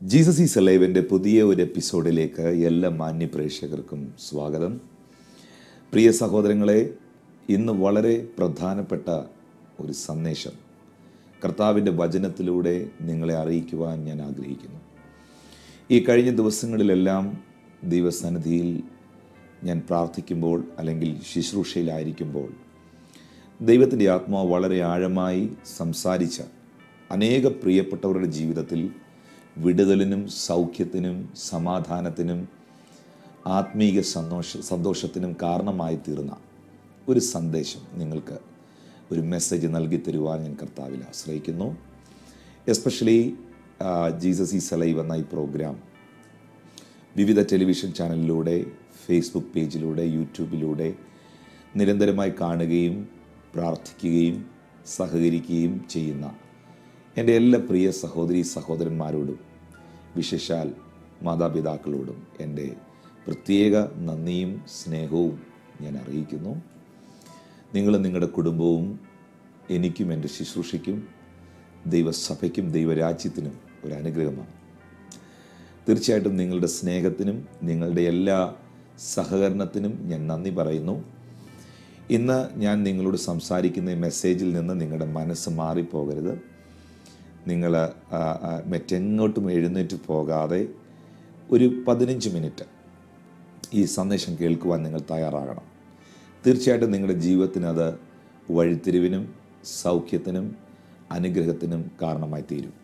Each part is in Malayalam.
ജീസസ് ഈസ് അലൈവിൻ്റെ പുതിയ ഒരു എപ്പിസോഡിലേക്ക് എല്ലാ മാന്യ പ്രേക്ഷകർക്കും സ്വാഗതം പ്രിയ സഹോദരങ്ങളെ ഇന്ന് വളരെ പ്രധാനപ്പെട്ട ഒരു സന്ദേശം കർത്താവിൻ്റെ വചനത്തിലൂടെ നിങ്ങളെ അറിയിക്കുവാൻ ഞാൻ ആഗ്രഹിക്കുന്നു ഈ കഴിഞ്ഞ ദിവസങ്ങളിലെല്ലാം ദൈവസന്നിധിയിൽ ഞാൻ പ്രാർത്ഥിക്കുമ്പോൾ അല്ലെങ്കിൽ ശുശ്രൂഷയിലായിരിക്കുമ്പോൾ ദൈവത്തിൻ്റെ ആത്മാവ് വളരെ ആഴമായി സംസാരിച്ച അനേക പ്രിയപ്പെട്ടവരുടെ ജീവിതത്തിൽ വിടുതലിനും സൗഖ്യത്തിനും സമാധാനത്തിനും ആത്മീക സന്തോഷ സന്തോഷത്തിനും കാരണമായി തീർന്ന ഒരു സന്ദേശം നിങ്ങൾക്ക് ഒരു മെസ്സേജ് നൽകി തരുവാൻ ഞാൻ കർത്താവിൽ ആശ്രയിക്കുന്നു എസ്പെഷ്യലി ജീസസ് ഈ സലൈവ് എന്ന ഈ പ്രോഗ്രാം വിവിധ ടെലിവിഷൻ ചാനലിലൂടെ ഫേസ്ബുക്ക് പേജിലൂടെ യൂട്യൂബിലൂടെ നിരന്തരമായി കാണുകയും പ്രാർത്ഥിക്കുകയും സഹകരിക്കുകയും ചെയ്യുന്ന എൻ്റെ എല്ലാ പ്രിയ സഹോദരി സഹോദരന്മാരോടും വിശേഷാൽ മാതാപിതാക്കളോടും എൻ്റെ പ്രത്യേക നന്ദിയും സ്നേഹവും ഞാൻ അറിയിക്കുന്നു നിങ്ങളും നിങ്ങളുടെ കുടുംബവും എനിക്കും എൻ്റെ ശുശ്രൂഷയ്ക്കും ദൈവസഭയ്ക്കും ദൈവരാജ്യത്തിനും ഒരു അനുഗ്രഹമാണ് തീർച്ചയായിട്ടും നിങ്ങളുടെ സ്നേഹത്തിനും നിങ്ങളുടെ എല്ലാ സഹകരണത്തിനും ഞാൻ നന്ദി പറയുന്നു ഇന്ന് ഞാൻ നിങ്ങളോട് സംസാരിക്കുന്ന ഈ മെസ്സേജിൽ നിന്ന് നിങ്ങളുടെ മനസ്സ് മാറിപ്പോകരുത് നിങ്ങൾ മറ്റെങ്ങോട്ടും എഴുന്നേറ്റ് പോകാതെ ഒരു പതിനഞ്ച് മിനിറ്റ് ഈ സന്ദേശം കേൾക്കുവാൻ നിങ്ങൾ തയ്യാറാകണം തീർച്ചയായിട്ടും നിങ്ങളുടെ ജീവിതത്തിന് അത് വഴിത്തിരിവിനും സൗഖ്യത്തിനും അനുഗ്രഹത്തിനും കാരണമായി തീരും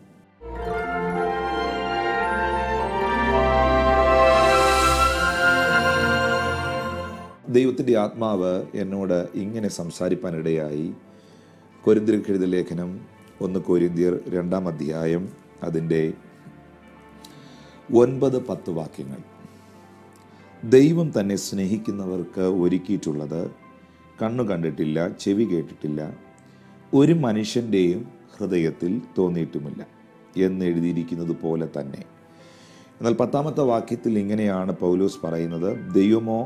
ദൈവത്തിൻ്റെ ആത്മാവ് എന്നോട് ഇങ്ങനെ സംസാരിപ്പാനിടയായി കൊരിന്തിരക്കെഴുത ലേഖനം ഒന്ന് കൊരിന്തിയർ രണ്ടാം അധ്യായം അതിൻ്റെ ഒൻപത് പത്ത് വാക്യങ്ങൾ ദൈവം തന്നെ സ്നേഹിക്കുന്നവർക്ക് ഒരുക്കിയിട്ടുള്ളത് കണ്ണു കണ്ടിട്ടില്ല ചെവി കേട്ടിട്ടില്ല ഒരു മനുഷ്യൻ്റെയും ഹൃദയത്തിൽ തോന്നിയിട്ടുമില്ല എന്ന് എഴുതിയിരിക്കുന്നത് പോലെ തന്നെ എന്നാൽ പത്താമത്തെ വാക്യത്തിൽ ഇങ്ങനെയാണ് പൗലോസ് പറയുന്നത് ദൈവമോ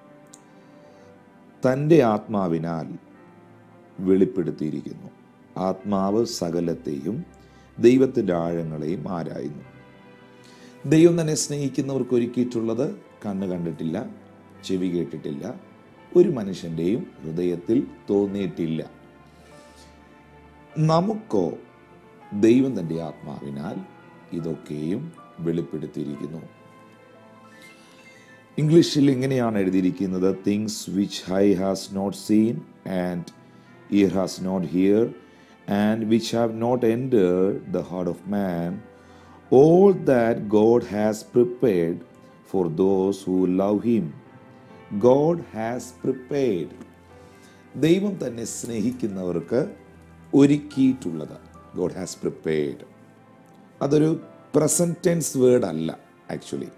തൻ്റെ ആത്മാവിനാൽ വെളിപ്പെടുത്തിയിരിക്കുന്നു ആത്മാവ് സകലത്തെയും ദൈവത്തിൻ്റെ ആഴങ്ങളെയും ആരായുന്നു ദൈവം തന്നെ സ്നേഹിക്കുന്നവർക്ക് ഒരുക്കിയിട്ടുള്ളത് കണ്ണ് കണ്ടിട്ടില്ല ചെവി കേട്ടിട്ടില്ല ഒരു മനുഷ്യൻ്റെയും ഹൃദയത്തിൽ തോന്നിയിട്ടില്ല നമുക്കോ ദൈവം തൻ്റെ ആത്മാവിനാൽ ഇതൊക്കെയും വെളിപ്പെടുത്തിയിരിക്കുന്നു ഇംഗ്ലീഷിൽ ഇങ്ങനെയാണ് എഴുതിയിരിക്കുന്നത് things which high has not seen and ear has not hear and which have not enter the heart of man all that God has prepared for those who love him God has prepared ദൈവം തന്നെ സ്നേഹിക്കുന്നവർക്ക് ഒരുക്കിയിട്ടുള്ളത് ഗോഡ് ഹാസ് പ്രിപ്പയർഡ് അതൊരു പ്രസൻറ്റ് ടെൻസ് വേർഡ് അല്ല ആക്ച്വലി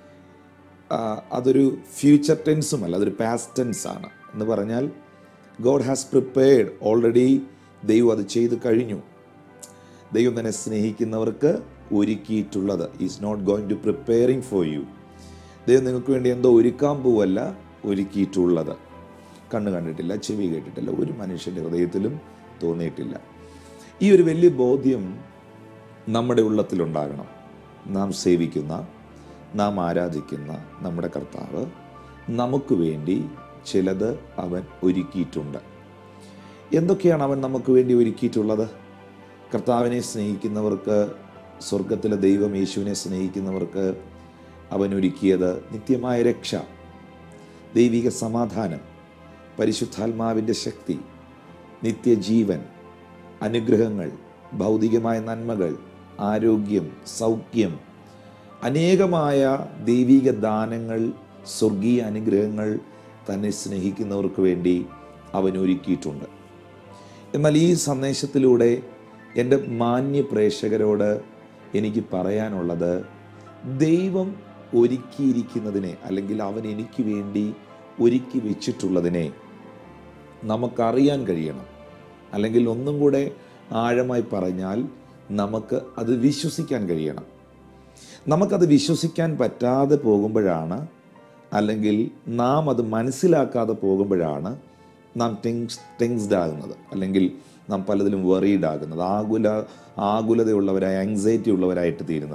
അതൊരു ഫ്യൂച്ചർ ടെൻസും അല്ല അതൊരു പാസ്റ്റ് ടെൻസ് ആണ് എന്ന് പറഞ്ഞാൽ ഗോഡ് ഹാസ് പ്രിപ്പയർഡ് ഓൾറെഡി ദൈവം അത് ചെയ്ത് കഴിഞ്ഞു ദൈവം തന്നെ സ്നേഹിക്കുന്നവർക്ക് ഒരുക്കിയിട്ടുള്ളത് is not going to preparing for you ദൈവം നിങ്ങൾക്ക് വേണ്ടി എന്തോ ഒരുക്കാൻ പോവല്ല ഒരുക്കിയിട്ടുള്ളത് കണ്ണ് കണ്ടിട്ടില്ല ചെവി കേട്ടിട്ടില്ല ഒരു മനുഷ്യൻ്റെ ഹൃദയത്തിലും തോന്നിയിട്ടില്ല ഈ ഒരു വലിയ ബോധ്യം നമ്മുടെ ഉള്ളത്തിലുണ്ടാകണം നാം സേവിക്കുന്ന നാം ആരാധിക്കുന്ന നമ്മുടെ കർത്താവ് നമുക്ക് വേണ്ടി ചിലത് അവൻ ഒരുക്കിയിട്ടുണ്ട് എന്തൊക്കെയാണ് അവൻ നമുക്ക് വേണ്ടി ഒരുക്കിയിട്ടുള്ളത് കർത്താവിനെ സ്നേഹിക്കുന്നവർക്ക് സ്വർഗത്തിലെ ദൈവം യേശുവിനെ സ്നേഹിക്കുന്നവർക്ക് അവൻ ഒരുക്കിയത് നിത്യമായ രക്ഷ ദൈവിക സമാധാനം പരിശുദ്ധാത്മാവിൻ്റെ ശക്തി നിത്യജീവൻ അനുഗ്രഹങ്ങൾ ഭൗതികമായ നന്മകൾ ആരോഗ്യം സൗഖ്യം അനേകമായ ദൈവിക ദാനങ്ങൾ സ്വർഗീയ അനുഗ്രഹങ്ങൾ തന്നെ സ്നേഹിക്കുന്നവർക്ക് വേണ്ടി അവൻ ഒരുക്കിയിട്ടുണ്ട് എന്നാൽ ഈ സന്ദേശത്തിലൂടെ എൻ്റെ മാന്യ പ്രേക്ഷകരോട് എനിക്ക് പറയാനുള്ളത് ദൈവം ഒരുക്കിയിരിക്കുന്നതിനെ അല്ലെങ്കിൽ അവൻ എനിക്ക് വേണ്ടി ഒരുക്കി വെച്ചിട്ടുള്ളതിനെ നമുക്കറിയാൻ കഴിയണം അല്ലെങ്കിൽ ഒന്നും കൂടെ ആഴമായി പറഞ്ഞാൽ നമുക്ക് അത് വിശ്വസിക്കാൻ കഴിയണം നമുക്കത് വിശ്വസിക്കാൻ പറ്റാതെ പോകുമ്പോഴാണ് അല്ലെങ്കിൽ നാം അത് മനസ്സിലാക്കാതെ പോകുമ്പോഴാണ് നാം ടെൻസ് ടെൻസ്ഡ് ആകുന്നത് അല്ലെങ്കിൽ നാം പലതിലും വെറീഡ് ആകുന്നത് ആകുല ആകുലതയുള്ളവരായി ആങ്സൈറ്റി ഉള്ളവരായിട്ട് തീരുന്നത്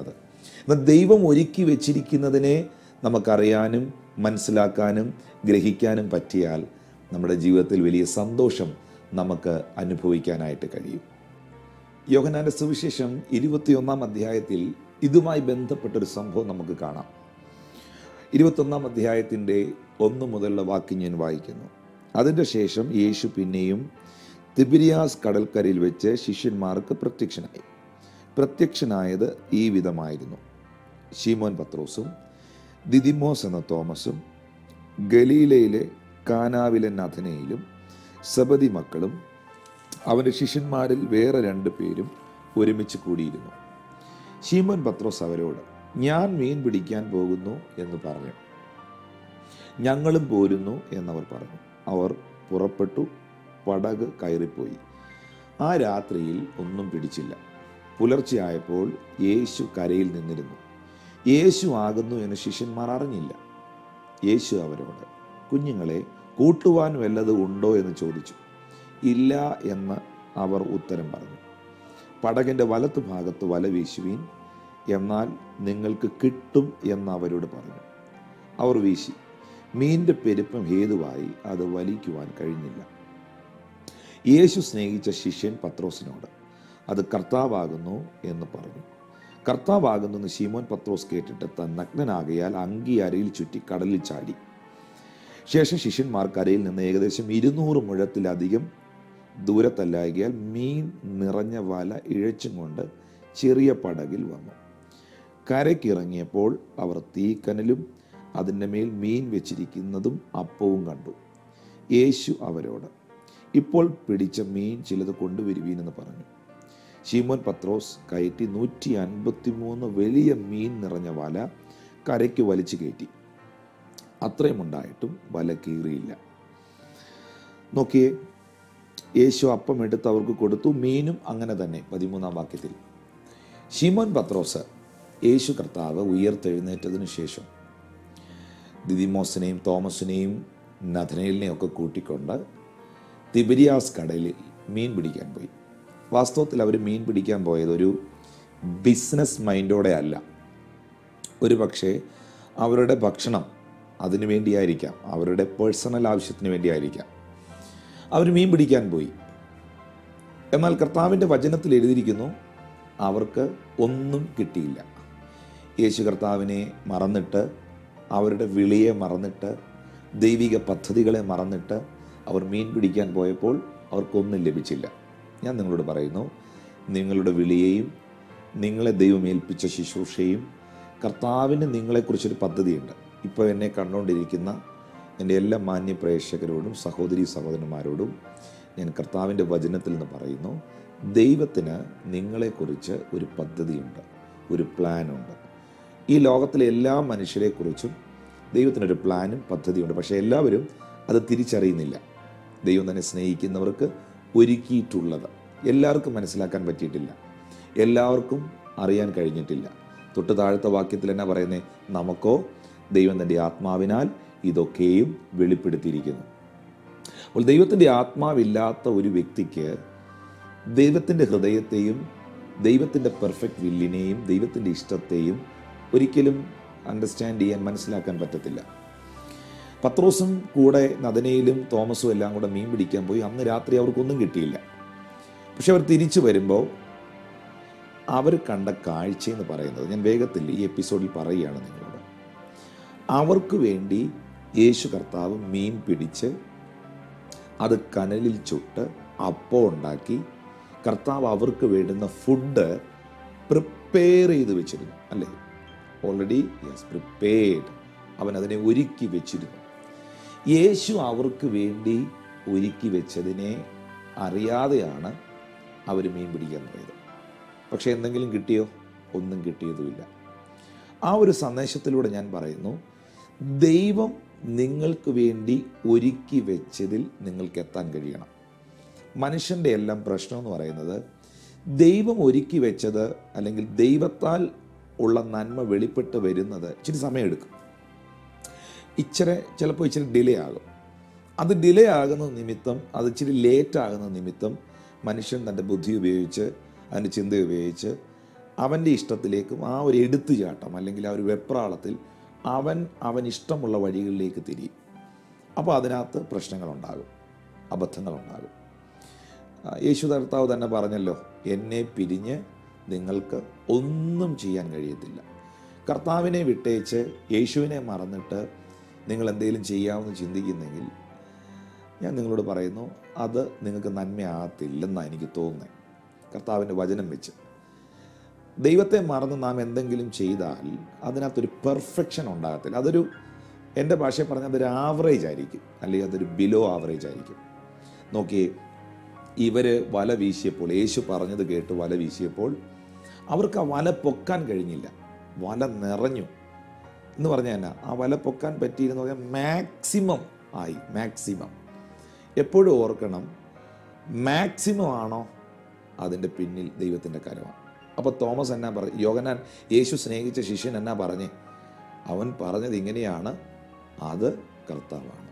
എന്നാൽ ദൈവം ഒരുക്കി വെച്ചിരിക്കുന്നതിനെ നമുക്കറിയാനും മനസ്സിലാക്കാനും ഗ്രഹിക്കാനും പറ്റിയാൽ നമ്മുടെ ജീവിതത്തിൽ വലിയ സന്തോഷം നമുക്ക് അനുഭവിക്കാനായിട്ട് കഴിയും യോഹനാന്റെ സുവിശേഷം ഇരുപത്തിയൊന്നാം അധ്യായത്തിൽ ഇതുമായി ബന്ധപ്പെട്ടൊരു സംഭവം നമുക്ക് കാണാം ഇരുപത്തൊന്നാം അധ്യായത്തിൻ്റെ ഒന്ന് മുതലുള്ള വാക്യം ഞാൻ വായിക്കുന്നു അതിൻ്റെ ശേഷം യേശു പിന്നെയും തിബിരിയാസ് കടൽക്കരയിൽ വെച്ച് ശിഷ്യന്മാർക്ക് പ്രത്യക്ഷനായി പ്രത്യക്ഷനായത് ഈ വിധമായിരുന്നു ഷീമോൻ പത്രോസും ദിദിമോസ് എന്ന തോമസും ഗലീലയിലെ കാനാവിലെ നഥനയിലും സബതി മക്കളും അവൻ്റെ ശിഷ്യന്മാരിൽ വേറെ രണ്ട് പേരും ഒരുമിച്ച് കൂടിയിരുന്നു ഷീമോൻ പത്രോസ് അവരോട് ഞാൻ മീൻ പിടിക്കാൻ പോകുന്നു എന്ന് പറഞ്ഞു ഞങ്ങളും പോരുന്നു എന്നവർ പറഞ്ഞു അവർ പുറപ്പെട്ടു പടക് കയറിപ്പോയി ആ രാത്രിയിൽ ഒന്നും പിടിച്ചില്ല പുലർച്ചെയായപ്പോൾ യേശു കരയിൽ നിന്നിരുന്നു യേശു ആകുന്നു എന്ന് ശിഷ്യന്മാർ അറിഞ്ഞില്ല യേശു അവരോട് കുഞ്ഞുങ്ങളെ കൂട്ടുവാൻ വല്ലത് ഉണ്ടോ എന്ന് ചോദിച്ചു ഇല്ല എന്ന് അവർ ഉത്തരം പറഞ്ഞു പടകിൻ്റെ വലത്തു ഭാഗത്ത് വല വീശുവീൻ എന്നാൽ നിങ്ങൾക്ക് കിട്ടും എന്ന് അവരോട് പറഞ്ഞു അവർ വീശി മീൻ്റെ പെരുപ്പം ഹേതുവായി അത് വലിക്കുവാൻ കഴിഞ്ഞില്ല യേശു സ്നേഹിച്ച ശിഷ്യൻ പത്രോസിനോട് അത് കർത്താവാകുന്നു എന്ന് പറഞ്ഞു കർത്താവാകുന്നു എന്ന് ശീമോൻ പത്രോസ് കേട്ടിട്ട് താൻ നഗ്നനാകയാൽ അങ്കി അരയിൽ ചുറ്റി കടലിൽ ചാടി ശേഷം ശിഷ്യന്മാർ കരയിൽ നിന്ന് ഏകദേശം ഇരുന്നൂറ് മുഴത്തിലധികം ദൂരത്തല്ലായകയാൽ മീൻ നിറഞ്ഞ വല ഇഴച്ചും കൊണ്ട് ചെറിയ പടകിൽ വന്നു കരയ്ക്കിറങ്ങിയപ്പോൾ അവർ തീക്കനലും അതിൻ്റെ മേൽ മീൻ വെച്ചിരിക്കുന്നതും അപ്പവും കണ്ടു യേശു അവരോട് ഇപ്പോൾ പിടിച്ച മീൻ ചിലത് കൊണ്ടുവരുവീനെന്ന് പറഞ്ഞു ഷീമോൻ പത്രോസ് കയറ്റി നൂറ്റി അൻപത്തി മൂന്ന് വലിയ മീൻ നിറഞ്ഞ വല കരയ്ക്ക് വലിച്ചു കയറ്റി അത്രയും ഉണ്ടായിട്ടും വല കീറിയില്ല നോക്കിയേ യേശു അപ്പം എടുത്ത് അവർക്ക് കൊടുത്തു മീനും അങ്ങനെ തന്നെ പതിമൂന്നാം വാക്യത്തിൽ ഷിമോൻ പത്രോസ് യേശു കർത്താവ് ഉയർത്തെഴുന്നേറ്റതിനു ശേഷം ദിദിമോസിനെയും തോമസിനെയും നഥനയിലിനെയും ഒക്കെ കൂട്ടിക്കൊണ്ട് തിബിരിയാസ് കടലിൽ മീൻ പിടിക്കാൻ പോയി വാസ്തവത്തിൽ അവർ മീൻ പിടിക്കാൻ പോയത് ഒരു ബിസിനസ് മൈൻഡോടെ അല്ല ഒരു പക്ഷേ അവരുടെ ഭക്ഷണം അതിനു വേണ്ടിയായിരിക്കാം അവരുടെ പേഴ്സണൽ ആവശ്യത്തിന് വേണ്ടിയായിരിക്കാം അവർ മീൻ പിടിക്കാൻ പോയി എന്നാൽ കർത്താവിൻ്റെ വചനത്തിൽ എഴുതിയിരിക്കുന്നു അവർക്ക് ഒന്നും കിട്ടിയില്ല യേശു കർത്താവിനെ മറന്നിട്ട് അവരുടെ വിളിയെ മറന്നിട്ട് ദൈവിക പദ്ധതികളെ മറന്നിട്ട് അവർ മീൻ പിടിക്കാൻ പോയപ്പോൾ അവർക്കൊന്നും ലഭിച്ചില്ല ഞാൻ നിങ്ങളോട് പറയുന്നു നിങ്ങളുടെ വിളിയെയും നിങ്ങളെ ദൈവം ഏൽപ്പിച്ച ശുശ്രൂഷയും കർത്താവിന് നിങ്ങളെക്കുറിച്ചൊരു പദ്ധതിയുണ്ട് ഇപ്പോൾ എന്നെ കണ്ടുകൊണ്ടിരിക്കുന്ന എൻ്റെ എല്ലാ മാന്യ പ്രേക്ഷകരോടും സഹോദരി സഹോദരന്മാരോടും ഞാൻ കർത്താവിൻ്റെ വചനത്തിൽ നിന്ന് പറയുന്നു ദൈവത്തിന് നിങ്ങളെക്കുറിച്ച് ഒരു പദ്ധതിയുണ്ട് ഒരു പ്ലാനുണ്ട് ഈ ലോകത്തിലെ എല്ലാ മനുഷ്യരെക്കുറിച്ചും ദൈവത്തിനൊരു പ്ലാനും പദ്ധതിയുണ്ട് പക്ഷേ എല്ലാവരും അത് തിരിച്ചറിയുന്നില്ല ദൈവം തന്നെ സ്നേഹിക്കുന്നവർക്ക് ഒരുക്കിയിട്ടുള്ളത് എല്ലാവർക്കും മനസ്സിലാക്കാൻ പറ്റിയിട്ടില്ല എല്ലാവർക്കും അറിയാൻ കഴിഞ്ഞിട്ടില്ല തൊട്ട് താഴത്തെ വാക്യത്തിൽ എന്നാ പറയുന്നത് നമുക്കോ ദൈവം തൻ്റെ ആത്മാവിനാൽ ഇതൊക്കെയും വെളിപ്പെടുത്തിയിരിക്കുന്നു അപ്പോൾ ദൈവത്തിൻ്റെ ആത്മാവില്ലാത്ത ഒരു വ്യക്തിക്ക് ദൈവത്തിൻ്റെ ഹൃദയത്തെയും ദൈവത്തിൻ്റെ പെർഫെക്റ്റ് വില്ലിനെയും ദൈവത്തിൻ്റെ ഇഷ്ടത്തെയും ഒരിക്കലും അണ്ടർസ്റ്റാൻഡ് ചെയ്യാൻ മനസ്സിലാക്കാൻ പറ്റത്തില്ല പത്രോസും കൂടെ നദനയിലും തോമസും എല്ലാം കൂടെ മീൻ പിടിക്കാൻ പോയി അന്ന് രാത്രി അവർക്കൊന്നും കിട്ടിയില്ല പക്ഷെ അവർ തിരിച്ചു വരുമ്പോൾ അവർ കണ്ട കാഴ്ച എന്ന് പറയുന്നത് ഞാൻ വേഗത്തിൽ ഈ എപ്പിസോഡിൽ പറയുകയാണ് നിങ്ങളോട് അവർക്ക് വേണ്ടി യേശു കർത്താവ് മീൻ പിടിച്ച് അത് കനലിൽ ചുട്ട് അപ്പം ഉണ്ടാക്കി കർത്താവ് അവർക്ക് വേണ്ടുന്ന ഫുഡ് പ്രിപ്പയർ ചെയ്ത് വെച്ചിരുന്നു അല്ലേ ഓൾറെഡി യെസ് പ്രിപ്പയർഡ് അവൻ അതിനെ ഒരുക്കി വെച്ചിരുന്നു യേശു അവർക്ക് വേണ്ടി ഒരുക്കി വെച്ചതിനെ അറിയാതെയാണ് അവർ മീൻ പിടിക്കാൻ പോയത് പക്ഷേ എന്തെങ്കിലും കിട്ടിയോ ഒന്നും കിട്ടിയതുമില്ല ആ ഒരു സന്ദേശത്തിലൂടെ ഞാൻ പറയുന്നു ദൈവം നിങ്ങൾക്ക് വേണ്ടി ഒരുക്കി വെച്ചതിൽ നിങ്ങൾക്ക് എത്താൻ കഴിയണം മനുഷ്യൻ്റെ എല്ലാം പ്രശ്നം എന്ന് പറയുന്നത് ദൈവം ഒരുക്കി വെച്ചത് അല്ലെങ്കിൽ ദൈവത്താൽ ഉള്ള നന്മ വെളിപ്പെട്ട് വരുന്നത് ഇച്ചിരി സമയമെടുക്കും ഇച്ചിരി ചിലപ്പോൾ ഇച്ചിരി ഡിലേ ആകും അത് ഡിലേ ആകുന്ന നിമിത്തം അത് ഇച്ചിരി ലേറ്റ് ആകുന്ന നിമിത്തം മനുഷ്യൻ തൻ്റെ ബുദ്ധി ഉപയോഗിച്ച് അതിൻ്റെ ചിന്ത ഉപയോഗിച്ച് അവൻ്റെ ഇഷ്ടത്തിലേക്കും ആ ഒരു എടുത്തുചാട്ടം അല്ലെങ്കിൽ ആ ഒരു വെപ്രാളത്തിൽ അവൻ അവൻ ഇഷ്ടമുള്ള വഴികളിലേക്ക് തിരിയും അപ്പോൾ അതിനകത്ത് പ്രശ്നങ്ങളുണ്ടാകും അബദ്ധങ്ങളുണ്ടാകും ആ, യേശു കർത്താവ് തന്നെ പറഞ്ഞല്ലോ എന്നെ പിരിഞ്ഞ് നിങ്ങൾക്ക് ഒന്നും ചെയ്യാൻ കഴിയത്തില്ല കർത്താവിനെ വിട്ടേച്ച് യേശുവിനെ മറന്നിട്ട് നിങ്ങൾ എന്തെങ്കിലും ചെയ്യാമെന്ന് ചിന്തിക്കുന്നെങ്കിൽ ഞാൻ നിങ്ങളോട് പറയുന്നു അത് നിങ്ങൾക്ക് നന്മയാകത്തില്ലെന്നാണ് എനിക്ക് തോന്നുന്നത് കർത്താവിൻ്റെ വചനം വെച്ച് ദൈവത്തെ മറന്ന് നാം എന്തെങ്കിലും ചെയ്താൽ അതിനകത്തൊരു പെർഫെക്ഷൻ ഉണ്ടാകത്തില്ല അതൊരു എൻ്റെ ഭാഷയിൽ പറഞ്ഞാൽ അതൊരു ആവറേജ് ആയിരിക്കും അല്ലെങ്കിൽ അതൊരു ബിലോ ആവറേജ് ആയിരിക്കും നോക്കിയേ ഇവർ വല വീശിയപ്പോൾ യേശു പറഞ്ഞത് കേട്ട് വല വീശിയപ്പോൾ അവർക്ക് ആ വല പൊക്കാൻ കഴിഞ്ഞില്ല വല നിറഞ്ഞു എന്ന് പറഞ്ഞാൽ എന്നാ ആ വല പൊക്കാൻ പറ്റിയിരുന്ന പറഞ്ഞാൽ മാക്സിമം ആയി മാക്സിമം എപ്പോഴും ഓർക്കണം മാക്സിമം ആണോ അതിൻ്റെ പിന്നിൽ ദൈവത്തിൻ്റെ കരമാണ് അപ്പോൾ തോമസ് എന്നാ പറഞ്ഞു യോഗനാൻ യേശു സ്നേഹിച്ച ശിഷ്യൻ എന്നാ പറഞ്ഞേ അവൻ പറഞ്ഞത് ഇങ്ങനെയാണ് അത് കർത്താവാണ്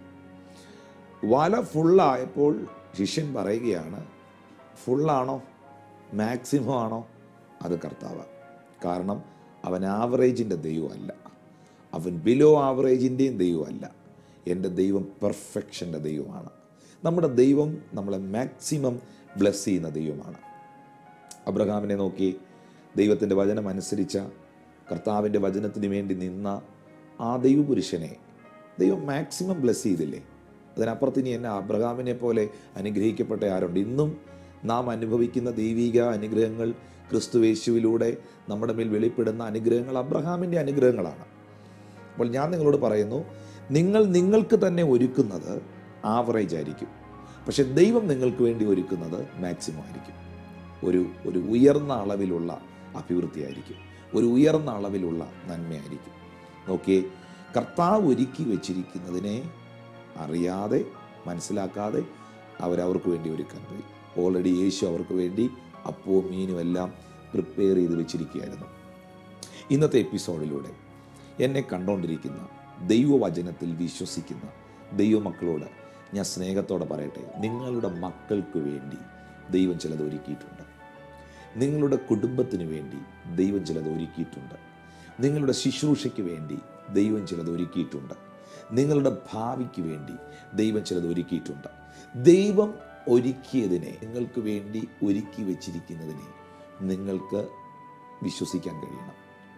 വല ഫുള്ളായപ്പോൾ ശിഷ്യൻ പറയുകയാണ് ഫുള്ളാണോ മാക്സിമം ആണോ അത് കർത്താവ് കാരണം അവൻ ആവറേജിൻ്റെ ദൈവമല്ല അവൻ ബിലോ ആവറേജിൻ്റെയും ദൈവമല്ല എൻ്റെ ദൈവം പെർഫെക്ഷൻ്റെ ദൈവമാണ് നമ്മുടെ ദൈവം നമ്മളെ മാക്സിമം ബ്ലെസ് ചെയ്യുന്ന ദൈവമാണ് അബ്രഹാമിനെ നോക്കി ദൈവത്തിൻ്റെ വചനം അനുസരിച്ച കർത്താവിൻ്റെ വചനത്തിന് വേണ്ടി നിന്ന ആ ദൈവപുരുഷനെ ദൈവം മാക്സിമം ബ്ലെസ് ചെയ്തില്ലേ അതിനപ്പുറത്ത് ഇനി എന്നെ അബ്രഹാമിനെ പോലെ അനുഗ്രഹിക്കപ്പെട്ട ആരുണ്ട് ഇന്നും നാം അനുഭവിക്കുന്ന ദൈവിക അനുഗ്രഹങ്ങൾ ക്രിസ്തുവേശുവിലൂടെ നമ്മുടെ മേൽ വെളിപ്പെടുന്ന അനുഗ്രഹങ്ങൾ അബ്രഹാമിൻ്റെ അനുഗ്രഹങ്ങളാണ് അപ്പോൾ ഞാൻ നിങ്ങളോട് പറയുന്നു നിങ്ങൾ നിങ്ങൾക്ക് തന്നെ ഒരുക്കുന്നത് ആവറേജ് ആയിരിക്കും പക്ഷെ ദൈവം നിങ്ങൾക്ക് വേണ്ടി ഒരുക്കുന്നത് മാക്സിമം ആയിരിക്കും ഒരു ഒരു ഉയർന്ന അളവിലുള്ള അഭിവൃദ്ധി ആയിരിക്കും ഒരു ഉയർന്ന അളവിലുള്ള നന്മയായിരിക്കും നോക്കിയേ കർത്താവ് ഒരുക്കി വെച്ചിരിക്കുന്നതിനെ അറിയാതെ മനസ്സിലാക്കാതെ അവരവർക്ക് വേണ്ടി ഒരുക്കാൻ പോയി ഓൾറെഡി യേശു അവർക്ക് വേണ്ടി അപ്പവും മീനും എല്ലാം പ്രിപ്പയർ ചെയ്ത് വെച്ചിരിക്കുകയായിരുന്നു ഇന്നത്തെ എപ്പിസോഡിലൂടെ എന്നെ കണ്ടുകൊണ്ടിരിക്കുന്ന ദൈവവചനത്തിൽ വിശ്വസിക്കുന്ന ദൈവമക്കളോട് ഞാൻ സ്നേഹത്തോടെ പറയട്ടെ നിങ്ങളുടെ മക്കൾക്ക് വേണ്ടി ദൈവം ചിലത് ഒരുക്കിയിട്ടുണ്ട് നിങ്ങളുടെ കുടുംബത്തിന് വേണ്ടി ദൈവം ചിലത് ഒരുക്കിയിട്ടുണ്ട് നിങ്ങളുടെ ശുശ്രൂഷയ്ക്ക് വേണ്ടി ദൈവം ചിലത് ഒരുക്കിയിട്ടുണ്ട് നിങ്ങളുടെ ഭാവിക്ക് വേണ്ടി ദൈവം ചിലത് ഒരുക്കിയിട്ടുണ്ട് ദൈവം ഒരുക്കിയതിനെ നിങ്ങൾക്ക് വേണ്ടി ഒരുക്കി വച്ചിരിക്കുന്നതിനെ നിങ്ങൾക്ക് വിശ്വസിക്കാൻ കഴിയണം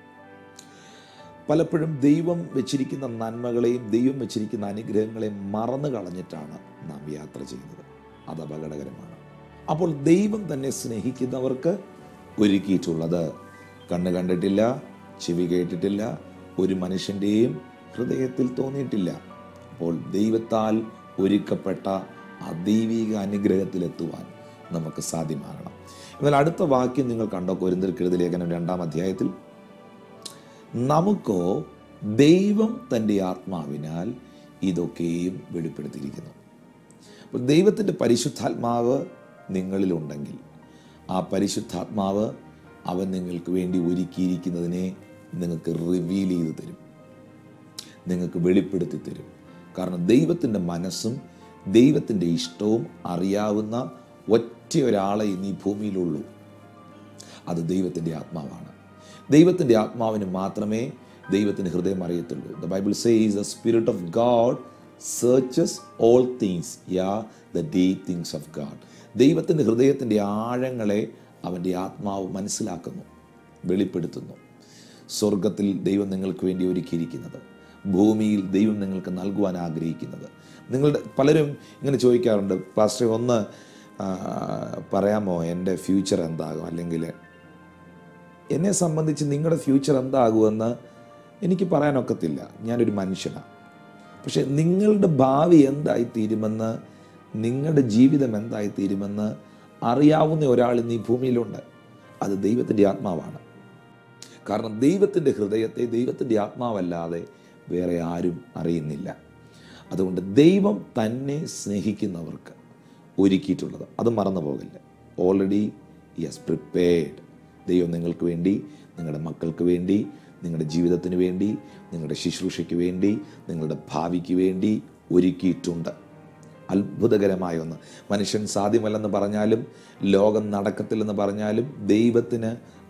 പലപ്പോഴും ദൈവം വെച്ചിരിക്കുന്ന നന്മകളെയും ദൈവം വെച്ചിരിക്കുന്ന അനുഗ്രഹങ്ങളെയും മറന്നു കളഞ്ഞിട്ടാണ് നാം യാത്ര ചെയ്യുന്നത് അത് അപകടകരമാണ് അപ്പോൾ ദൈവം തന്നെ സ്നേഹിക്കുന്നവർക്ക് ഒരുക്കിയിട്ടുള്ളത് കണ്ണ് കണ്ടിട്ടില്ല ചെവി കേട്ടിട്ടില്ല ഒരു മനുഷ്യൻ്റെയും ഹൃദയത്തിൽ തോന്നിയിട്ടില്ല അപ്പോൾ ദൈവത്താൽ ഒരുക്കപ്പെട്ട ആ ദൈവിക അനുഗ്രഹത്തിലെത്തുവാൻ നമുക്ക് സാധ്യമാകണം എന്നാൽ അടുത്ത വാക്യം നിങ്ങൾ കണ്ടോ കൊരിന്തിർക്കെഴുതി ലേഖനം രണ്ടാം അധ്യായത്തിൽ നമുക്കോ ദൈവം തൻ്റെ ആത്മാവിനാൽ ഇതൊക്കെയും വെളിപ്പെടുത്തിയിരിക്കുന്നു അപ്പോൾ ദൈവത്തിൻ്റെ പരിശുദ്ധാത്മാവ് നിങ്ങളിലുണ്ടെങ്കിൽ ആ പരിശുദ്ധാത്മാവ് അവൻ നിങ്ങൾക്ക് വേണ്ടി ഒരുക്കിയിരിക്കുന്നതിനെ നിങ്ങൾക്ക് റിവീൽ ചെയ്ത് തരും നിങ്ങൾക്ക് വെളിപ്പെടുത്തി തരും കാരണം ദൈവത്തിൻ്റെ മനസ്സും ദൈവത്തിൻ്റെ ഇഷ്ടവും അറിയാവുന്ന ഒറ്റ ഒരാളെ ഇന്ന് ഈ ഭൂമിയിലുള്ളൂ അത് ദൈവത്തിൻ്റെ ആത്മാവാണ് ദൈവത്തിൻ്റെ ആത്മാവിന് മാത്രമേ ദൈവത്തിൻ്റെ ഹൃദയം അറിയത്തുള്ളൂ the Bible says the spirit of God searches all things yea the deep things of God ദൈവത്തിൻ്റെ ഹൃദയത്തിൻ്റെ ആഴങ്ങളെ അവൻ്റെ ആത്മാവ് മനസ്സിലാക്കുന്നു വെളിപ്പെടുത്തുന്നു സ്വർഗത്തിൽ ദൈവം നിങ്ങൾക്ക് വേണ്ടി ഒരുക്കിയിരിക്കുന്നത് ഭൂമിയിൽ ദൈവം നിങ്ങൾക്ക് നൽകുവാൻ ആഗ്രഹിക്കുന്നത് നിങ്ങളുടെ പലരും ഇങ്ങനെ ചോദിക്കാറുണ്ട് പാസ്റ്റർ ഒന്ന് ആ, പറയാമോ എൻ്റെ ഫ്യൂച്ചർ എന്താകും അല്ലെങ്കിൽ എന്നെ സംബന്ധിച്ച് നിങ്ങളുടെ ഫ്യൂച്ചർ എന്താകുമെന്ന് എനിക്ക് പറയാനൊക്കത്തില്ല ഞാനൊരു മനുഷ്യനാണ് പക്ഷെ നിങ്ങളുടെ ഭാവി എന്തായി തീരുമെന്ന് നിങ്ങളുടെ ജീവിതം എന്തായി തീരുമെന്ന് അറിയാവുന്ന ഒരാൾ ഇന്ന് ഈ ഭൂമിയിലുണ്ട് അത് ദൈവത്തിൻ്റെ ആത്മാവാണ് കാരണം ദൈവത്തിൻ്റെ ഹൃദയത്തെ ദൈവത്തിൻ്റെ ആത്മാവല്ലാതെ വേറെ ആരും അറിയുന്നില്ല അതുകൊണ്ട് ദൈവം തന്നെ സ്നേഹിക്കുന്നവർക്ക് ഒരുക്കിയിട്ടുള്ളത് അത് മറന്നു പോകില്ല ഓൾറെഡി യെസ് പ്രിപ്പയർഡ് ദൈവം നിങ്ങൾക്ക് വേണ്ടി നിങ്ങളുടെ മക്കൾക്ക് വേണ്ടി നിങ്ങളുടെ ജീവിതത്തിന് വേണ്ടി നിങ്ങളുടെ ശുശ്രൂഷയ്ക്ക് വേണ്ടി നിങ്ങളുടെ ഭാവിക്ക് വേണ്ടി ഒരുക്കിയിട്ടുണ്ട് അത്ഭുതകരമായ ഒന്ന് മനുഷ്യൻ സാധ്യമല്ലെന്ന് പറഞ്ഞാലും ലോകം നടക്കത്തില്ലെന്ന് പറഞ്ഞാലും ദൈവത്തിന്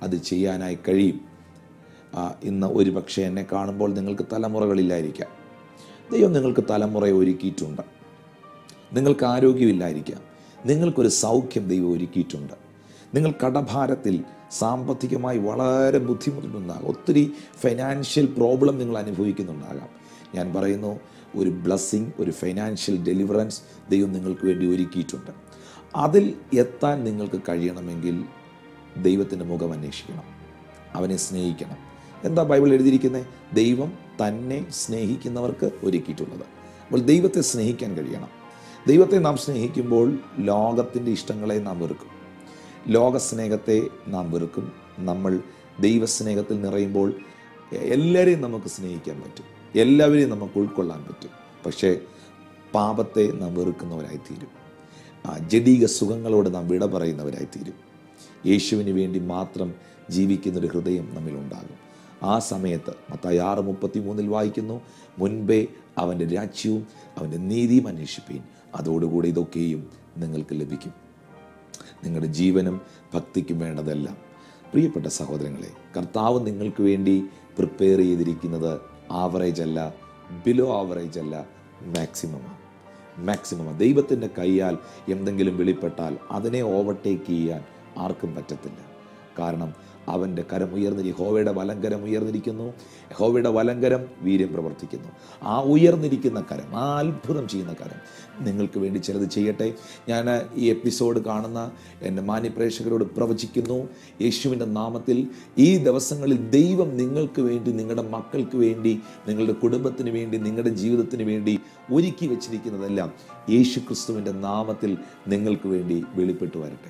അത് ചെയ്യാനായി കഴിയും ആ, ഇന്ന് ഒരു പക്ഷേ എന്നെ കാണുമ്പോൾ നിങ്ങൾക്ക് തലമുറകളില്ലായിരിക്കാം ദൈവം നിങ്ങൾക്ക് തലമുറയെ ഒരുക്കിയിട്ടുണ്ട് നിങ്ങൾക്ക് ആരോഗ്യമില്ലായിരിക്കാം നിങ്ങൾക്കൊരു സൗഖ്യം ദൈവം ഒരുക്കിയിട്ടുണ്ട് നിങ്ങൾ കടഭാരത്തിൽ സാമ്പത്തികമായി വളരെ ബുദ്ധിമുട്ടുണ്ടാകാം ഒത്തിരി ഫൈനാൻഷ്യൽ പ്രോബ്ലം നിങ്ങൾ അനുഭവിക്കുന്നുണ്ടാകാം ഞാൻ പറയുന്നു ഒരു ബ്ലസ്സിങ് ഒരു ഫൈനാൻഷ്യൽ ഡെലിവറൻസ് ദൈവം നിങ്ങൾക്ക് വേണ്ടി ഒരുക്കിയിട്ടുണ്ട് അതിൽ എത്താൻ നിങ്ങൾക്ക് കഴിയണമെങ്കിൽ ദൈവത്തിൻ്റെ മുഖം അന്വേഷിക്കണം അവനെ സ്നേഹിക്കണം എന്താ ബൈബിൾ എഴുതിയിരിക്കുന്നത് ദൈവം തന്നെ സ്നേഹിക്കുന്നവർക്ക് ഒരുക്കിയിട്ടുള്ളത് അപ്പോൾ ദൈവത്തെ സ്നേഹിക്കാൻ കഴിയണം ദൈവത്തെ നാം സ്നേഹിക്കുമ്പോൾ ലോകത്തിൻ്റെ ഇഷ്ടങ്ങളെ നാം വെറുക്കും ലോകസ്നേഹത്തെ നാം വെറുക്കും നമ്മൾ ദൈവസ്നേഹത്തിൽ നിറയുമ്പോൾ എല്ലാവരെയും നമുക്ക് സ്നേഹിക്കാൻ പറ്റും എല്ലാവരെയും നമുക്ക് ഉൾക്കൊള്ളാൻ പറ്റും പക്ഷേ പാപത്തെ നാം വെറുക്കുന്നവരായിത്തീരും ആ ജഡീക സുഖങ്ങളോട് നാം വിട പറയുന്നവരായിത്തീരും യേശുവിന് വേണ്ടി മാത്രം ജീവിക്കുന്നൊരു ഹൃദയം നമ്മിലുണ്ടാകും ആ സമയത്ത് മത്തായി ആറ് മുപ്പത്തി മൂന്നിൽ വായിക്കുന്നു മുൻപേ അവൻ്റെ രാജ്യവും അവൻ്റെ നീതിയും അന്വേഷിപ്പീൻ അതോടുകൂടി ഇതൊക്കെയും നിങ്ങൾക്ക് ലഭിക്കും നിങ്ങളുടെ ജീവനും ഭക്തിക്കും വേണ്ടതെല്ലാം പ്രിയപ്പെട്ട സഹോദരങ്ങളെ കർത്താവ് നിങ്ങൾക്ക് വേണ്ടി പ്രിപ്പയർ ചെയ്തിരിക്കുന്നത് ആവറേജ് അല്ല ബിലോ ആവറേജ് അല്ല മാക്സിമമാണ് മാക്സിമം ദൈവത്തിൻ്റെ കൈയാൽ എന്തെങ്കിലും വെളിപ്പെട്ടാൽ അതിനെ ഓവർടേക്ക് ചെയ്യാൻ ആർക്കും പറ്റത്തില്ല കാരണം അവൻ്റെ കരം ഉയർന്നി യഹോവയുടെ വലങ്കരം ഉയർന്നിരിക്കുന്നു യഹോവയുടെ വലങ്കരം വീര്യം പ്രവർത്തിക്കുന്നു ആ ഉയർന്നിരിക്കുന്ന കരം ആ അത്ഭുതം ചെയ്യുന്ന കരം നിങ്ങൾക്ക് വേണ്ടി ചിലത് ചെയ്യട്ടെ ഞാൻ ഈ എപ്പിസോഡ് കാണുന്ന എൻ്റെ മാന്യപ്രേക്ഷകരോട് പ്രവചിക്കുന്നു യേശുവിൻ്റെ നാമത്തിൽ ഈ ദിവസങ്ങളിൽ ദൈവം നിങ്ങൾക്ക് വേണ്ടി നിങ്ങളുടെ മക്കൾക്ക് വേണ്ടി നിങ്ങളുടെ കുടുംബത്തിന് വേണ്ടി നിങ്ങളുടെ ജീവിതത്തിന് വേണ്ടി ഒരുക്കി വെച്ചിരിക്കുന്നതെല്ലാം യേശു ക്രിസ്തുവിൻ്റെ നാമത്തിൽ നിങ്ങൾക്ക് വേണ്ടി വെളിപ്പെട്ടു വരട്ടെ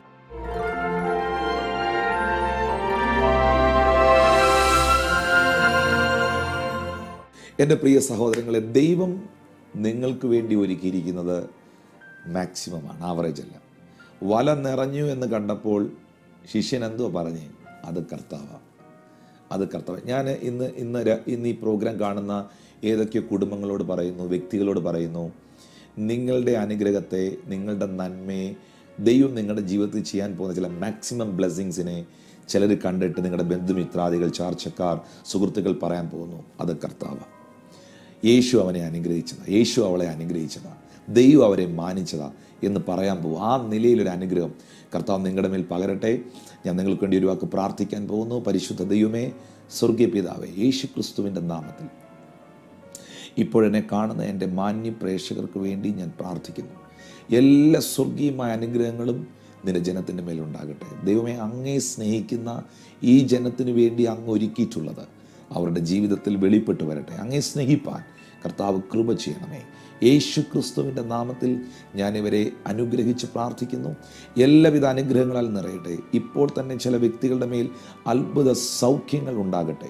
എൻ്റെ പ്രിയ സഹോദരങ്ങളെ ദൈവം നിങ്ങൾക്ക് വേണ്ടി ഒരുക്കിയിരിക്കുന്നത് മാക്സിമമാണ് ആവറേജ് അല്ല വല നിറഞ്ഞു എന്ന് കണ്ടപ്പോൾ ശിഷ്യൻ എന്തോ പറഞ്ഞ് അത് കർത്താവാണ് അത് കർത്താവ് ഞാൻ ഇന്ന് ഇന്ന് ര- ഇന്ന് ഈ പ്രോഗ്രാം കാണുന്ന ഏതൊക്കെ കുടുംബങ്ങളോട് പറയുന്നു വ്യക്തികളോട് പറയുന്നു നിങ്ങളുടെ അനുഗ്രഹത്തെ നിങ്ങളുടെ നന്മയെ ദൈവം നിങ്ങളുടെ ജീവിതത്തിൽ ചെയ്യാൻ പോകുന്ന ചില മാക്സിമം ബ്ലെസ്സിങ്സിനെ ചിലർ കണ്ടിട്ട് നിങ്ങളുടെ ബന്ധുമിത്രാദികൾ ചാർച്ചക്കാർ സുഹൃത്തുക്കൾ പറയാൻ പോകുന്നു അത് കർത്താവ് യേശു അവനെ അനുഗ്രഹിച്ചതാ യേശു അവളെ അനുഗ്രഹിച്ചതാ ദൈവം അവരെ മാനിച്ചതാ എന്ന് പറയാൻ പോകും ആ നിലയിലൊരു അനുഗ്രഹം കർത്താവ് നിങ്ങളുടെ മേൽ പകരട്ടെ ഞാൻ നിങ്ങൾക്ക് വേണ്ടി ഒരു വാക്ക് പ്രാർത്ഥിക്കാൻ പോകുന്നു പരിശുദ്ധ ദൈവമേ സ്വർഗീയ പിതാവേ യേശു ക്രിസ്തുവിൻ്റെ നാമത്തിൽ ഇപ്പോഴെന്നെ കാണുന്ന എൻ്റെ മാന്യ പ്രേക്ഷകർക്ക് വേണ്ടി ഞാൻ പ്രാർത്ഥിക്കുന്നു എല്ലാ സ്വർഗീയമായ അനുഗ്രഹങ്ങളും നിന്റെ ജനത്തിൻ്റെ മേലുണ്ടാകട്ടെ ദൈവമേ അങ്ങേ സ്നേഹിക്കുന്ന ഈ ജനത്തിന് വേണ്ടി അങ്ങ് ഒരുക്കിയിട്ടുള്ളത് അവരുടെ ജീവിതത്തിൽ വെളിപ്പെട്ടു വരട്ടെ അങ്ങേ സ്നേഹിപ്പാൻ കർത്താവ് കൃപ ചെയ്യണമേ യേശു ക്രിസ്തുവിൻ്റെ നാമത്തിൽ ഞാൻ ഇവരെ അനുഗ്രഹിച്ച് പ്രാർത്ഥിക്കുന്നു എല്ലാവിധ അനുഗ്രഹങ്ങളാൽ നിറയട്ടെ ഇപ്പോൾ തന്നെ ചില വ്യക്തികളുടെ മേൽ അത്ഭുത സൗഖ്യങ്ങൾ ഉണ്ടാകട്ടെ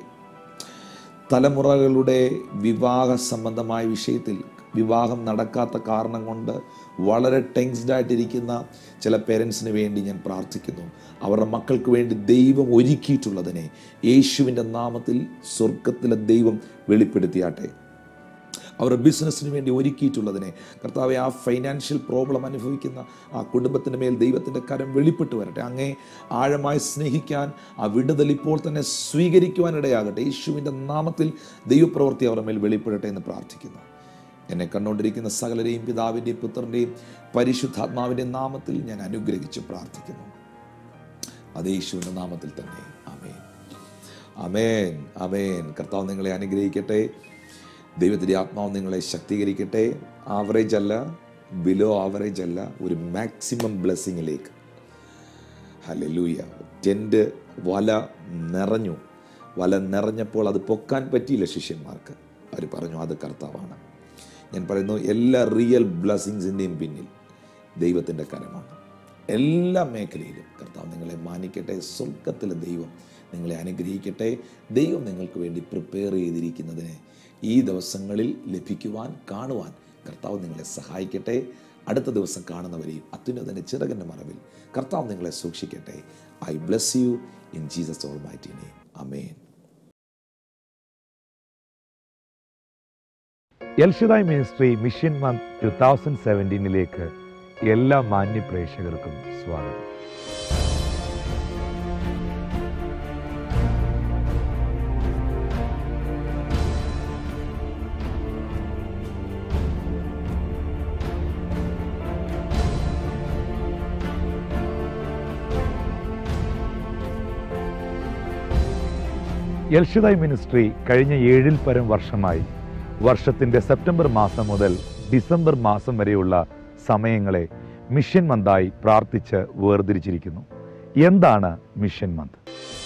തലമുറകളുടെ വിവാഹ സംബന്ധമായ വിഷയത്തിൽ വിവാഹം നടക്കാത്ത കാരണം കൊണ്ട് വളരെ ടെൻസ്ഡ് ആയിട്ടിരിക്കുന്ന ചില പേരൻസിന് വേണ്ടി ഞാൻ പ്രാർത്ഥിക്കുന്നു അവരുടെ മക്കൾക്ക് വേണ്ടി ദൈവം ഒരുക്കിയിട്ടുള്ളതിനെ യേശുവിൻ്റെ നാമത്തിൽ സ്വർഗത്തിലെ ദൈവം വെളിപ്പെടുത്തിയാട്ടെ അവരുടെ ബിസിനസ്സിന് വേണ്ടി ഒരുക്കിയിട്ടുള്ളതിനെ കർത്താവെ ആ ഫൈനാൻഷ്യൽ പ്രോബ്ലം അനുഭവിക്കുന്ന ആ കുടുംബത്തിൻ്റെ മേൽ ദൈവത്തിൻ്റെ കരം വെളിപ്പെട്ട് വരട്ടെ അങ്ങേ ആഴമായി സ്നേഹിക്കാൻ ആ വിടുതൽ ഇപ്പോൾ തന്നെ സ്വീകരിക്കുവാനിടയാകട്ടെ യേശുവിൻ്റെ നാമത്തിൽ ദൈവപ്രവൃത്തി അവരുടെ മേൽ വെളിപ്പെടട്ടെ എന്ന് പ്രാർത്ഥിക്കുന്നു എന്നെ കണ്ടുകൊണ്ടിരിക്കുന്ന സകലരെയും പിതാവിൻ്റെയും പുത്രൻ്റെയും പരിശുദ്ധാത്മാവിൻ്റെ നാമത്തിൽ ഞാൻ അനുഗ്രഹിച്ച് പ്രാർത്ഥിക്കുന്നു അത് യേശുവിൻ്റെ നാമത്തിൽ തന്നെ അമേൻ അമേൻ അമേൻ കർത്താവ് നിങ്ങളെ അനുഗ്രഹിക്കട്ടെ ദൈവത്തിൻ്റെ ആത്മാവ് നിങ്ങളെ ശക്തീകരിക്കട്ടെ ആവറേജ് അല്ല ബിലോ ആവറേജ് അല്ല ഒരു മാക്സിമം ബ്ലെസ്സിങ്ങിലേക്ക് ഹലലൂയ ടെൻറ്റ് വല നിറഞ്ഞു വല നിറഞ്ഞപ്പോൾ അത് പൊക്കാൻ പറ്റിയില്ല ശിഷ്യന്മാർക്ക് അവർ പറഞ്ഞു അത് കർത്താവാണ് ഞാൻ പറയുന്നു എല്ലാ റിയൽ ബ്ലെസ്സിങ്സിൻ്റെയും പിന്നിൽ ദൈവത്തിൻ്റെ കരമാണ് എല്ലാ മേഖലയിലും കർത്താവ് നിങ്ങളെ മാനിക്കട്ടെ സ്വർഗത്തിലെ ദൈവം നിങ്ങളെ അനുഗ്രഹിക്കട്ടെ ദൈവം നിങ്ങൾക്ക് വേണ്ടി പ്രിപ്പയർ ചെയ്തിരിക്കുന്നതിനെ ഈ ദിവസങ്ങളിൽ ലഭിക്കുവാൻ കാണുവാൻ കർത്താവ് നിങ്ങളെ സഹായിക്കട്ടെ അടുത്ത ദിവസം കാണുന്നവരെയും അത്യുന്നതൻ്റെ ചിറകൻ്റെ മറവിൽ കർത്താവ് നിങ്ങളെ സൂക്ഷിക്കട്ടെ I bless you in Jesus all mighty name amen El Shaddai ministry mission month two thousand സെവൻറ്റീനിലേക്ക് എല്ലാ മാന്യ പ്രേക്ഷകർക്കും സ്വാഗതം എൽഷിദായ് മിനിസ്ട്രി കഴിഞ്ഞ ഏഴിൽ പരം വർഷമായി വർഷത്തിൻ്റെ സെപ്റ്റംബർ മാസം മുതൽ ഡിസംബർ മാസം വരെയുള്ള സമയങ്ങളെ മിഷൻ മന്തായി പ്രാർത്ഥിച്ച് വേർതിരിച്ചിരിക്കുന്നു എന്താണ് മിഷൻ മന്ത്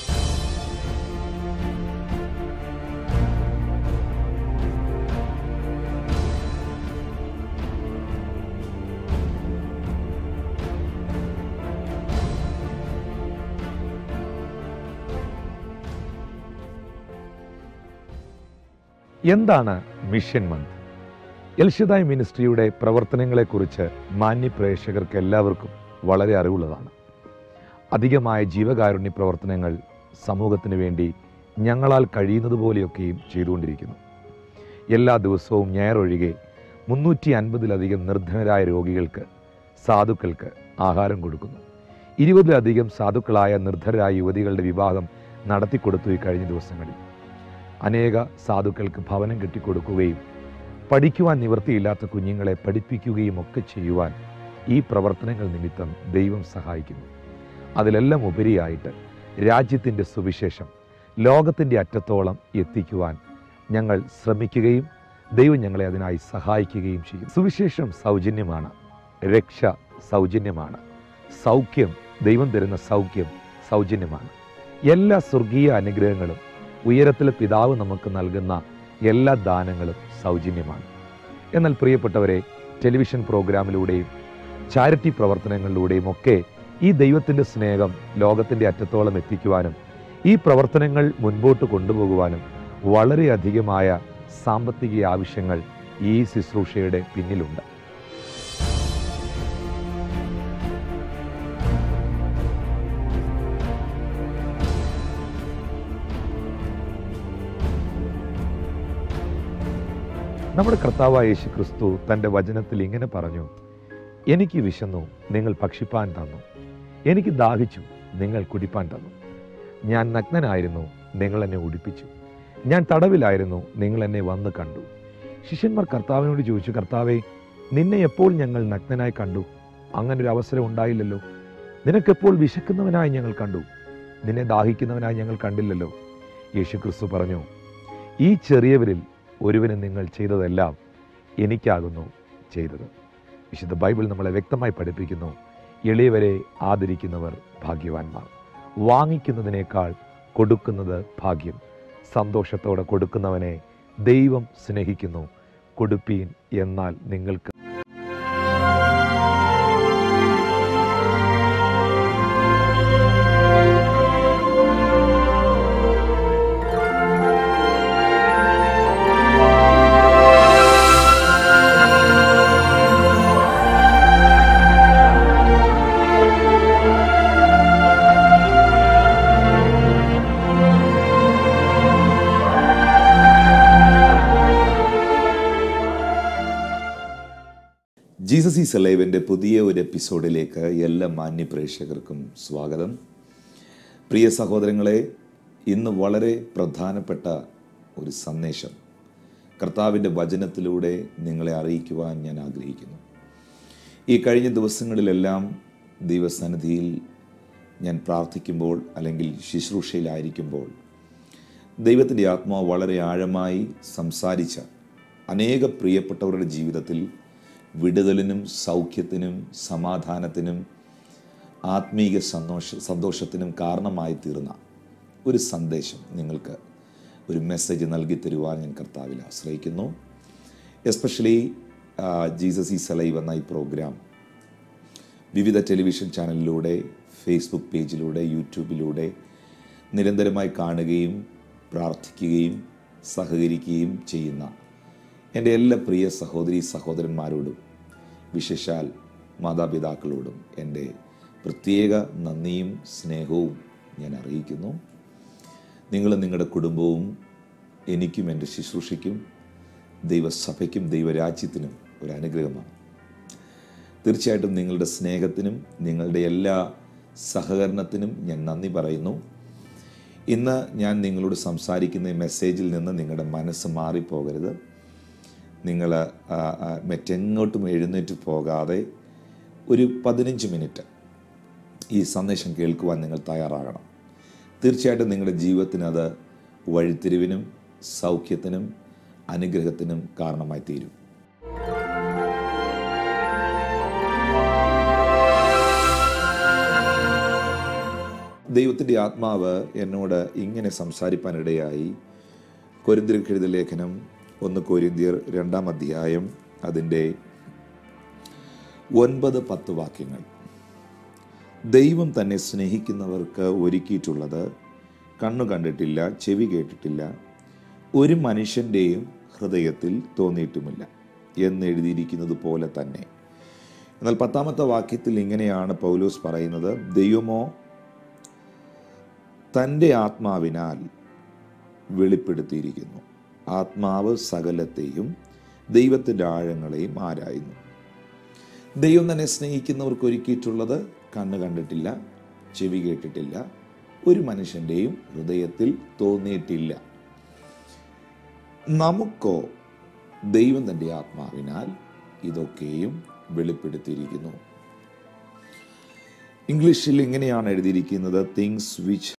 എന്താണ് മിഷൻ മന്ത് എൽഷിദായ് മിനിസ്ട്രിയുടെ പ്രവർത്തനങ്ങളെക്കുറിച്ച് മാന്യ പ്രേക്ഷകർക്ക് എല്ലാവർക്കും വളരെ അറിവുള്ളതാണ് അധികമായ ജീവകാരുണ്യ പ്രവർത്തനങ്ങൾ സമൂഹത്തിന് വേണ്ടി ഞങ്ങളാൽ കഴിയുന്നത് പോലെയൊക്കെയും ചെയ്തുകൊണ്ടിരിക്കുന്നു എല്ലാ ദിവസവും ഞായറൊഴികെ മുന്നൂറ്റി അൻപതിലധികം നിർധനരായ രോഗികൾക്ക് സാധുക്കൾക്ക് ആഹാരം കൊടുക്കുന്നു ഇരുപതിലധികം സാധുക്കളായ നിർധനരായ യുവതികളുടെ വിവാഹം നടത്തിക്കൊടുത്തു ഈ കഴിഞ്ഞ ദിവസങ്ങളിൽ അനേക സാധുക്കൾക്ക് ഭവനം കെട്ടിക്കൊടുക്കുകയും പഠിക്കുവാൻ നിവൃത്തിയില്ലാത്ത കുഞ്ഞുങ്ങളെ പഠിപ്പിക്കുകയും ഒക്കെ ചെയ്യുവാൻ ഈ പ്രവർത്തനങ്ങൾ നിമിത്തം ദൈവം സഹായിക്കുന്നു അതിലെല്ലാം ഉപരിയായിട്ട് രാജ്യത്തിൻ്റെ സുവിശേഷം ലോകത്തിൻ്റെ അറ്റത്തോളം എത്തിക്കുവാൻ ഞങ്ങൾ ശ്രമിക്കുകയും ദൈവം ഞങ്ങളെ അതിനായി സഹായിക്കുകയും ചെയ്യും സുവിശേഷം സൗജന്യമാണ് രക്ഷ സൗജന്യമാണ് സൗഖ്യം ദൈവം തരുന്ന സൗഖ്യം സൗജന്യമാണ് എല്ലാ സ്വർഗീയ അനുഗ്രഹങ്ങളും ഉയരത്തിലെ പിതാവ് നമുക്ക് നൽകുന്ന എല്ലാ ദാനങ്ങളും സൗജന്യമാണ് എന്നാൽ പ്രിയപ്പെട്ടവരെ ടെലിവിഷൻ പ്രോഗ്രാമിലൂടെയും ചാരിറ്റി പ്രവർത്തനങ്ങളിലൂടെയും ഒക്കെ ഈ ദൈവത്തിൻ്റെ സ്നേഹം ലോകത്തിൻ്റെ അറ്റത്തോളം എത്തിക്കുവാനും ഈ പ്രവർത്തനങ്ങൾ മുൻപോട്ട് കൊണ്ടുപോകുവാനും വളരെയധികമായ സാമ്പത്തിക ആവശ്യങ്ങൾ ഈ ശുശ്രൂഷയുടെ പിന്നിലുണ്ട് നമ്മുടെ കർത്താവായ യേശു ക്രിസ്തു തൻ്റെ വചനത്തിൽ ഇങ്ങനെ പറഞ്ഞു എനിക്ക് വിശന്നു നിങ്ങൾ ഭക്ഷിപ്പാൻ തന്നു എനിക്ക് ദാഹിച്ചു നിങ്ങൾ കുടിപ്പാൻ തന്നു ഞാൻ നഗ്നനായിരുന്നു നിങ്ങൾ എന്നെ ഉടുപ്പിച്ചു ഞാൻ തടവിലായിരുന്നു നിങ്ങൾ എന്നെ വന്ന് കണ്ടു ശിഷ്യന്മാർ കർത്താവിനോട് ചോദിച്ചു കർത്താവെ നിന്നെ എപ്പോൾ ഞങ്ങൾ നഗ്നനായി കണ്ടു അങ്ങനെ ഒരു അവസരം ഉണ്ടായില്ലല്ലോ നിനക്കെപ്പോൾ വിശക്കുന്നവനായി ഞങ്ങൾ കണ്ടു നിന്നെ ദാഹിക്കുന്നവനായി ഞങ്ങൾ കണ്ടില്ലല്ലോ യേശു ക്രിസ്തു പറഞ്ഞു ഈ ചെറിയവരിൽ ഒരുവന് നിങ്ങൾ ചെയ്തതെല്ലാം എനിക്കാകുന്നു ചെയ്തത് വിശുദ്ധ ബൈബിൾ നമ്മളെ വ്യക്തമായി പഠിപ്പിക്കുന്നു എളിയവരെ ആദരിക്കുന്നവർ ഭാഗ്യവാന്മാർ വാങ്ങിക്കുന്നതിനേക്കാൾ കൊടുക്കുന്നത് ഭാഗ്യം സന്തോഷത്തോടെ കൊടുക്കുന്നവനെ ദൈവം സ്നേഹിക്കുന്നു കൊടുപ്പീൻ എന്നാൽ നിങ്ങൾക്ക് ജീസസ് ഈസ് അലൈവിൻ്റെ പുതിയ ഒരു എപ്പിസോഡിലേക്ക് എല്ലാ മാന്യ പ്രേക്ഷകർക്കും സ്വാഗതം പ്രിയ സഹോദരങ്ങളെ ഇന്ന് വളരെ പ്രധാനപ്പെട്ട ഒരു സന്ദേശം കർത്താവിൻ്റെ വചനത്തിലൂടെ നിങ്ങളെ അറിയിക്കുവാൻ ഞാൻ ആഗ്രഹിക്കുന്നു ഈ കഴിഞ്ഞ ദിവസങ്ങളിലെല്ലാം ദൈവസന്നിധിയിൽ ഞാൻ പ്രാർത്ഥിക്കുമ്പോൾ അല്ലെങ്കിൽ ശുശ്രൂഷയിലായിരിക്കുമ്പോൾ ദൈവത്തിൻ്റെ ആത്മാവ് വളരെ ആഴമായി സംസാരിച്ച അനേക പ്രിയപ്പെട്ടവരുടെ ജീവിതത്തിൽ വിടുതലിനും സൗഖ്യത്തിനും സമാധാനത്തിനും ആത്മീക സന്തോഷ സന്തോഷത്തിനും കാരണമായി തീർന്ന ഒരു സന്ദേശം നിങ്ങൾക്ക് ഒരു മെസ്സേജ് നൽകി തരുവാൻ ഞാൻ കർത്താവിൽ ആശ്രയിക്കുന്നു എസ്പെഷ്യലി ജീസസ് ഈ സലൈവ് എന്ന ഈ പ്രോഗ്രാം വിവിധ ടെലിവിഷൻ ചാനലിലൂടെ ഫേസ്ബുക്ക് പേജിലൂടെ യൂട്യൂബിലൂടെ നിരന്തരമായി കാണുകയും പ്രാർത്ഥിക്കുകയും സഹകരിക്കുകയും ചെയ്യുന്ന എൻ്റെ എല്ലാ പ്രിയ സഹോദരി സഹോദരന്മാരോടും വിശേഷാൽ മാതാപിതാക്കളോടും എൻ്റെ പ്രത്യേക നന്ദിയും സ്നേഹവും ഞാൻ അറിയിക്കുന്നു നിങ്ങളും നിങ്ങളുടെ കുടുംബവും എനിക്കും എൻ്റെ ശുശ്രൂഷയ്ക്കും ദൈവസഭയ്ക്കും ദൈവരാജ്യത്തിനും ഒരു അനുഗ്രഹമാണ് തീർച്ചയായിട്ടും നിങ്ങളുടെ സ്നേഹത്തിനും നിങ്ങളുടെ എല്ലാ സഹകരണത്തിനും ഞാൻ നന്ദി പറയുന്നു ഇന്ന് ഞാൻ നിങ്ങളോട് സംസാരിക്കുന്ന ഈ മെസ്സേജിൽ നിന്ന് നിങ്ങളുടെ മനസ്സ് മാറിപ്പോകരുത് നിങ്ങൾ മറ്റെങ്ങോട്ടും എഴുന്നേറ്റ് പോകാതെ ഒരു പതിനഞ്ച് മിനിറ്റ് ഈ സന്ദേശം കേൾക്കുവാൻ നിങ്ങൾ തയ്യാറാകണം തീർച്ചയായിട്ടും നിങ്ങളുടെ ജീവിതത്തിന് അത് വഴിത്തിരിവിനും സൗഖ്യത്തിനും അനുഗ്രഹത്തിനും കാരണമായി തീരും ദൈവത്തിൻ്റെ ആത്മാവ് എന്നോട് ഇങ്ങനെ സംസാരിപ്പാനിടയായി കൊരിന്തിർക്ക് എഴുതിയ ലേഖനം ഒന്ന് കൊരിന്തിയർ രണ്ടാം അധ്യായം അതിൻ്റെ ഒൻപത് പത്ത് വാക്യങ്ങൾ ദൈവം തന്നെ സ്നേഹിക്കുന്നവർക്ക് ഒരുക്കിയിട്ടുള്ളത് കണ്ണു കണ്ടിട്ടില്ല ചെവി കേട്ടിട്ടില്ല ഒരു മനുഷ്യൻ്റെയും ഹൃദയത്തിൽ തോന്നിയിട്ടുമില്ല എന്ന് എഴുതിയിരിക്കുന്നത് പോലെ തന്നെ എന്നാൽ പത്താമത്തെ വാക്യത്തിൽ ഇങ്ങനെയാണ് പൗലോസ് പറയുന്നത് ദൈവമോ തൻ്റെ ആത്മാവിനാൽ വെളിപ്പെടുത്തിയിരിക്കുന്നു ആത്മാവ് സകലത്തെയും ദൈവത്തിൻ്റെ ആഴങ്ങളെയും ആരായുന്നു ദൈവം തന്നെ സ്നേഹിക്കുന്നവർക്ക് ഒരുക്കിയിട്ടുള്ളത് കണ്ണ് കണ്ടിട്ടില്ല ചെവി കേട്ടിട്ടില്ല ഒരു മനുഷ്യൻ്റെയും ഹൃദയത്തിൽ തോന്നിയിട്ടില്ല നമുക്കോ ദൈവം തൻ്റെ ആത്മാവിനാൽ ഇതൊക്കെയും വെളിപ്പെടുത്തിയിരിക്കുന്നു ഇംഗ്ലീഷിൽ ഇങ്ങനെയാണ് എഴുതിയിരിക്കുന്നത് തിങ്സ് വിച്ച്